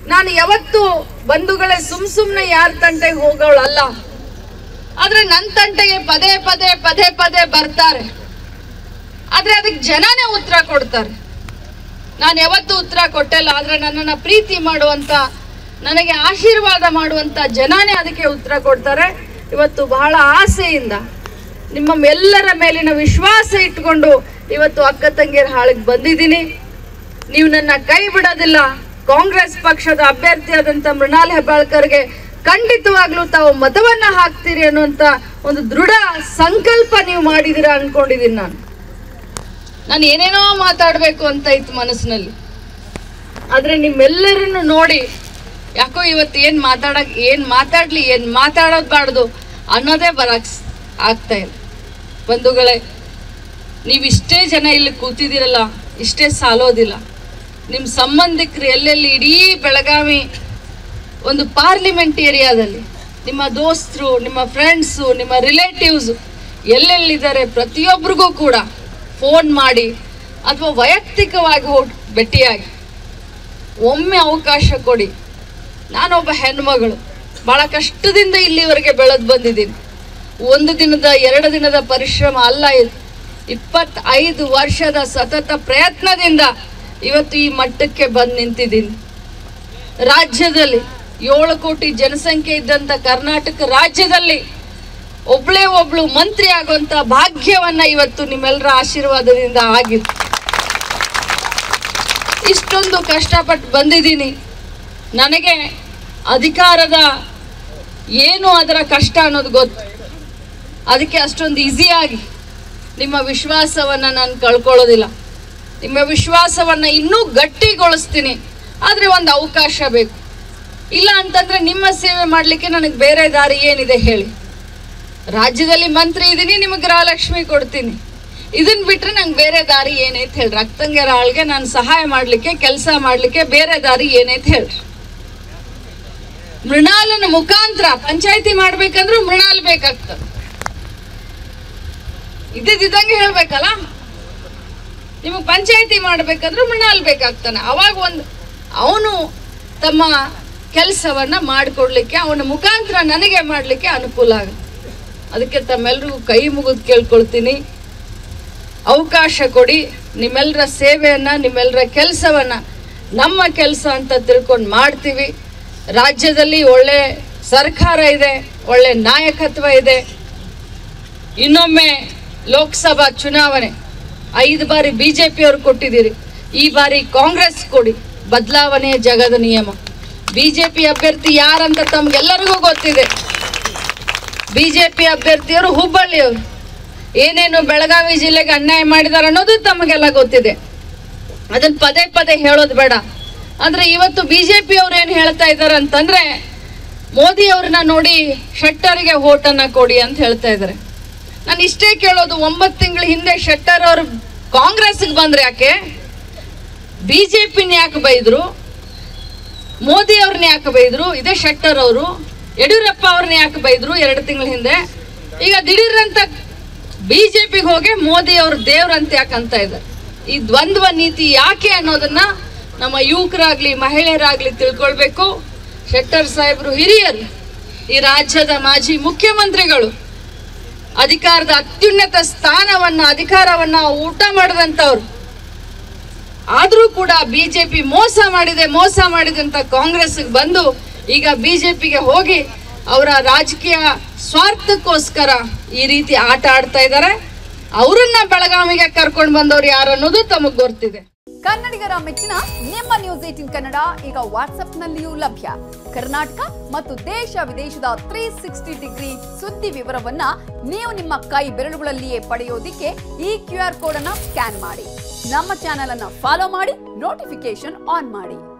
ನಾನು ಯಾವತ್ತು ಬಂಧುಗಳೇ ಸುಮ್ ಸುಮ್ನೆ ಯಾರ ತಂಟೆಗೆ ಹೋಗೋಳಲ್ಲ ಆದ್ರೆ ನನ್ನ ತಂಟೆಗೆ ಪದೇ ಪದೇ ಪದೇ ಪದೇ ಬರ್ತಾರೆ ಆದ್ರೆ ಅದಕ್ಕೆ ಜನನೇ ಉತ್ತರ ಕೊಡ್ತಾರೆ ನಾನು ಯಾವತ್ತೂ ಉತ್ತರ ಕೊಟ್ಟಿಲ್ಲ ಆದ್ರೆ ನನ್ನನ್ನ ಪ್ರೀತಿ ಮಾಡುವಂತ ನನಗೆ ಆಶೀರ್ವಾದ ಮಾಡುವಂತ ಜನನೇ ಅದಕ್ಕೆ ಉತ್ತರ ಕೊಡ್ತಾರೆ ಇವತ್ತು ಬಹಳ ಆಸೆಯಿಂದ ನಿಮ್ಮ ಎಲ್ಲರ ಮೇಲಿನ ವಿಶ್ವಾಸ ಇಟ್ಕೊಂಡು ಇವತ್ತು ಅಕ್ಕ ತಂಗಿಯರ ಹಾಳಿಗೆ ಬಂದಿದ್ದೀನಿ ನೀವು ನನ್ನ ಕೈ ಬಿಡೋದಿಲ್ಲ ಕಾಂಗ್ರೆಸ್ ಪಕ್ಷದ ಅಭ್ಯರ್ಥಿಯಾದಂತ ಮೃಣಾಲ್ ಹೆಬ್ಬಾಳ್ಕರ್ಗೆ ಖಂಡಿತವಾಗ್ಲೂ ತಾವು ಮತವನ್ನ ಹಾಕ್ತೀರಿ ಅನ್ನುವಂತ ಒಂದು ದೃಢ ಸಂಕಲ್ಪ ನೀವು ಮಾಡಿದಿರ ಅನ್ಕೊಂಡಿದ್ದೀನಿ ನಾನು ನಾನು ಏನೇನೋ ಮಾತಾಡ್ಬೇಕು ಅಂತ ಇತ್ತು ಮನಸ್ಸಿನಲ್ಲಿ ಆದ್ರೆ ನಿಮ್ಮೆಲ್ಲರನ್ನು ನೋಡಿ ಯಾಕೋ ಇವತ್ತು ಏನ್ ಮಾತಾಡಕ್ ಏನ್ ಮಾತಾಡ್ಲಿ ಏನ್ ಮಾತಾಡೋದ್ ಬಾರ್ದು ಅನ್ನೋದೇ ಬರಕ್ ಸ್- ಆಗ್ತಾ ಇಲ್ಲ ಬಂಧುಗಳೇ ನೀವಿಷ್ಟೇ ಜನ ಇಲ್ಲಿ ಕೂತಿದ್ದೀರಲ್ಲ ಇಷ್ಟೇ ಸಾಲೋದಿಲ್ಲ ನಿಮ್ಮ ಸಂಬಂಧಿಕರು ಎಲ್ಲೆಲ್ಲಿ ಇಡೀ ಬೆಳಗಾವಿ ಒಂದು ಪಾರ್ಲಿಮೆಂಟ್ ಏರಿಯಾದಲ್ಲಿ ನಿಮ್ಮ ದೋಸ್ತರು ನಿಮ್ಮ ಫ್ರೆಂಡ್ಸು ನಿಮ್ಮ ರಿಲೇಟಿವ್ಸ್ ಎಲ್ಲೆಲ್ಲಿದ್ದಾರೆ ಪ್ರತಿಯೊಬ್ಬರಿಗೂ ಕೂಡ ಫೋನ್ ಮಾಡಿ ಅಥವಾ ವೈಯಕ್ತಿಕವಾಗಿ ಹೋಗಿ ಭೇಟಿಯಾಗಿ ಒಮ್ಮೆ ಅವಕಾಶ ಕೊಡಿ ನಾನೊಬ್ಬ ಹೆಣ್ಮಗಳು ಭಾಳ ಕಷ್ಟದಿಂದ ಇಲ್ಲಿವರೆಗೆ ಬೆಳೆದು ಬಂದಿದ್ದೀನಿ ಒಂದು ದಿನದ ಎರಡು ದಿನದ ಪರಿಶ್ರಮ ಅಲ್ಲ ಇದು ಇಪ್ಪತ್ತೈದು ವರ್ಷದ ಸತತ ಪ್ರಯತ್ನದಿಂದ ಇವತ್ತು ಈ ಮಟ್ಟಕ್ಕೆ ಬಂದು ನಿಂತಿದ್ದೀನಿ ರಾಜ್ಯದಲ್ಲಿ ಏಳು ಕೋಟಿ ಜನಸಂಖ್ಯೆ ಇದ್ದಂತ ಕರ್ನಾಟಕ ರಾಜ್ಯದಲ್ಲಿ ಒಬ್ಳೇ ಒಬ್ಳು ಮಂತ್ರಿ ಆಗುವಂತ ಭಾಗ್ಯವನ್ನ ಇವತ್ತು ನಿಮ್ಮೆಲ್ಲರ ಆಶೀರ್ವಾದದಿಂದ ಆಗಿದೆ ಇಷ್ಟೊಂದು ಕಷ್ಟಪಟ್ಟು ಬಂದಿದ್ದೀನಿ ನನಗೆ ಅಧಿಕಾರದ ಏನು ಅದರ ಕಷ್ಟ ಅನ್ನೋದು ಗೊತ್ತು ಅದಕ್ಕೆ ಅಷ್ಟೊಂದು ಈಸಿಯಾಗಿ ನಿಮ್ಮ ವಿಶ್ವಾಸವನ್ನ ನಾನು ಕಳ್ಕೊಳ್ಳೋದಿಲ್ಲ ನಿಮ್ಮ ವಿಶ್ವಾಸವನ್ನ ಇನ್ನೂ ಗಟ್ಟಿಗೊಳಿಸ್ತೀನಿ ಆದ್ರೆ ಒಂದು ಅವಕಾಶ ಬೇಕು ಇಲ್ಲ ಅಂತಂದ್ರೆ ನಿಮ್ಮ ಸೇವೆ ಮಾಡಲಿಕ್ಕೆ ನನಗೆ ಬೇರೆ ದಾರಿ ಏನಿದೆ ಹೇಳಿ ರಾಜ್ಯದಲ್ಲಿ ಮಂತ್ರಿ ಇದ್ದೀನಿ ನಿಮಗೆ ಗೃಹಲಕ್ಷ್ಮಿ ಕೊಡ್ತೀನಿ ಇದನ್ನ ಬಿಟ್ರೆ ನಂಗೆ ಬೇರೆ ದಾರಿ ಏನೈತೆ ಹೇಳ್ರಿ ಅಕ್ಕಂಗ್ಯರ ಆಳ್ಗೆ ನಾನು ಸಹಾಯ ಮಾಡಲಿಕ್ಕೆ ಕೆಲಸ ಮಾಡಲಿಕ್ಕೆ ಬೇರೆ ದಾರಿ ಏನೈತೆ ಹೇಳ್ರಿ ಮೃಣಾಲನ ಮುಖಾಂತರ ಪಂಚಾಯತಿ ಮಾಡ್ಬೇಕಂದ್ರೂ ಮೃಣಾಲ್ ಬೇಕಾಗ್ತದೆ ಇದ್ದಿದ್ದಂಗೆ ಹೇಳ್ಬೇಕಲ್ಲ ನಿಮಗೆ ಪಂಚಾಯತಿ ಮಾಡ್ಬೇಕಂದ್ರೆ ಮೃಣಾಲ್ ಬೇಕಾಗ್ತಾನೆ ಅವಾಗ ಒಂದು ಅವನು ತಮ್ಮ ಕೆಲಸವನ್ನ ಮಾಡಿಕೊಡ್ಲಿಕ್ಕೆ ಅವನ ಮುಖಾಂತರ ನನಗೆ ಮಾಡಲಿಕ್ಕೆ ಅನುಕೂಲ ಆಗುತ್ತೆ ಅದಕ್ಕೆ ತಮ್ಮೆಲ್ಲರಿಗೂ ಕೈ ಮುಗಿದು ಕೇಳ್ಕೊಳ್ತೀನಿ ಅವಕಾಶ ಕೊಡಿ ನಿಮ್ಮೆಲ್ಲರ ಸೇವೆಯನ್ನ ನಿಮ್ಮೆಲ್ಲರ ಕೆಲಸವನ್ನ ನಮ್ಮ ಕೆಲಸ ಅಂತ ತಿಳ್ಕೊಂಡು ಮಾಡ್ತೀವಿ ರಾಜ್ಯದಲ್ಲಿ ಒಳ್ಳೆ ಸರ್ಕಾರ ಇದೆ ಒಳ್ಳೆ ನಾಯಕತ್ವ ಇದೆ ಇನ್ನೊಮ್ಮೆ ಲೋಕಸಭಾ ಚುನಾವಣೆ ಐದು ಬಾರಿ ಬಿಜೆಪಿ ಅವರು ಕೊಟ್ಟಿದ್ದೀರಿ ಈ ಬಾರಿ ಕಾಂಗ್ರೆಸ್ ಕೊಡಿ ಬದಲಾವಣೆ ಜಗದ ನಿಯಮ ಬಿಜೆಪಿ ಅಭ್ಯರ್ಥಿ ಯಾರಂತ ತಮ್ಗೆಲ್ಲರಿಗೂ ಗೊತ್ತಿದೆ ಬಿಜೆಪಿ ಅಭ್ಯರ್ಥಿಯವರು ಹುಬ್ಬಳ್ಳಿಯವರು ಏನೇನು ಬೆಳಗಾವಿ ಜಿಲ್ಲೆಗೆ ಅನ್ಯಾಯ ಮಾಡಿದಾರೆ ಅನ್ನೋದು ತಮಗೆಲ್ಲ ಗೊತ್ತಿದೆ ಅದನ್ನ ಪದೇ ಪದೇ ಹೇಳೋದು ಬೇಡ ಅಂದ್ರೆ ಇವತ್ತು ಬಿಜೆಪಿ ಅವ್ರು ಏನ್ ಹೇಳ್ತಾ ಇದ್ದಾರೆ ಅಂತಂದ್ರೆ ಮೋದಿ ಅವ್ರನ್ನ ನೋಡಿ ಶೆಟ್ಟರ್ಗೆ ಓಟನ್ನ ಕೊಡಿ ಅಂತ ಹೇಳ್ತಾ ಇದ್ದಾರೆ ನಾನು ಇಷ್ಟೇ ಕೇಳೋದು ಒಂಬತ್ತು ತಿಂಗಳ ಹಿಂದೆ ಶೆಟ್ಟರ್ ಅವರು ಕಾಂಗ್ರೆಸ್ಗೆ ಬಂದ್ರೆ ಯಾಕೆ ಬಿಜೆಪಿನ ಯಾಕೆ ಬೈದ್ರು ಮೋದಿ ಅವ್ರನ್ನ ಯಾಕೆ ಬೈದ್ರು ಇದೇ ಶೆಟ್ಟರ್ ಅವರು ಯಡಿಯೂರಪ್ಪ ಅವ್ರನ್ನ ಯಾಕೆ ಬೈದ್ರು ಎರಡು ತಿಂಗಳ ಹಿಂದೆ ಈಗ ದಿಢೀರಂತ ಬಿಜೆಪಿಗೆ ಹೋಗಿ ಮೋದಿ ಅವ್ರ ದೇವ್ರಂತ ಯಾಕೆ ಅಂತ ಇದ್ದಾರೆ ಈ ದ್ವಂದ್ವ ನೀತಿ ಯಾಕೆ ಅನ್ನೋದನ್ನ ನಮ್ಮ ಯುವಕರಾಗ್ಲಿ ಮಹಿಳೆಯರಾಗ್ಲಿ ತಿಳ್ಕೊಳ್ಬೇಕು ಶೆಟ್ಟರ್ ಸಾಹೇಬ್ರು ಹಿರಿಯರು ಈ ರಾಜ್ಯದ ಮಾಜಿ ಮುಖ್ಯಮಂತ್ರಿಗಳು ಅಧಿಕಾರದ ಅತ್ಯುನ್ನತ ಸ್ಥಾನವನ್ನ ಅಧಿಕಾರವನ್ನ ಊಟ ಮಾಡಿದಂಥವ್ರು ಆದ್ರೂ ಕೂಡ ಬಿಜೆಪಿ ಮೋಸ ಮಾಡಿದೆ ಮೋಸ ಮಾಡಿದೆ ಅಂತ ಕಾಂಗ್ರೆಸ್ಗೆ ಬಂದು ಈಗ ಬಿಜೆಪಿಗೆ ಹೋಗಿ ಅವರ ರಾಜಕೀಯ ಸ್ವಾರ್ಥಕ್ಕೋಸ್ಕರ ಈ ರೀತಿ ಆಟ ಆಡ್ತಾ ಇದ್ದಾರೆ ಅವರನ್ನ ಬೆಳಗಾವಿಗೆ ಕರ್ಕೊಂಡು ಬಂದವ್ರು ಯಾರು ಅನ್ನೋದು ತಮಗ್ ಗೊತ್ತಿದೆ ಕನ್ನಡಿಗರ ಮೆಚ್ಚಿನ ನಿಮ್ಮ ನ್ಯೂಸ್ ಏಟಿನ್ ಕನ್ನಡ ಈಗ ವಾಟ್ಸ್ಆಪ್ನಲ್ಲಿಯೂ ಲಭ್ಯ ಕರ್ನಾಟಕ ಮತ್ತು ದೇಶ ವಿದೇಶದ ತ್ರೀ ಸಿಕ್ಸ್ಟಿ ಡಿಗ್ರಿ ಸುದ್ದಿ ವಿವರವನ್ನ ನೀವು ನಿಮ್ಮ ಕೈ ಬೆರಳುಗಳಲ್ಲಿಯೇ ಪಡೆಯೋದಿಕ್ಕೆ ಈ ಕ್ಯೂ ಆರ್ ಕೋಡ್ ಅನ್ನ ಸ್ಕ್ಯಾನ್ ಮಾಡಿ ನಮ್ಮ ಚಾನೆಲ್ ಅನ್ನ ಫಾಲೋ ಮಾಡಿ ನೋಟಿಫಿಕೇಶನ್ ಆನ್ ಮಾಡಿ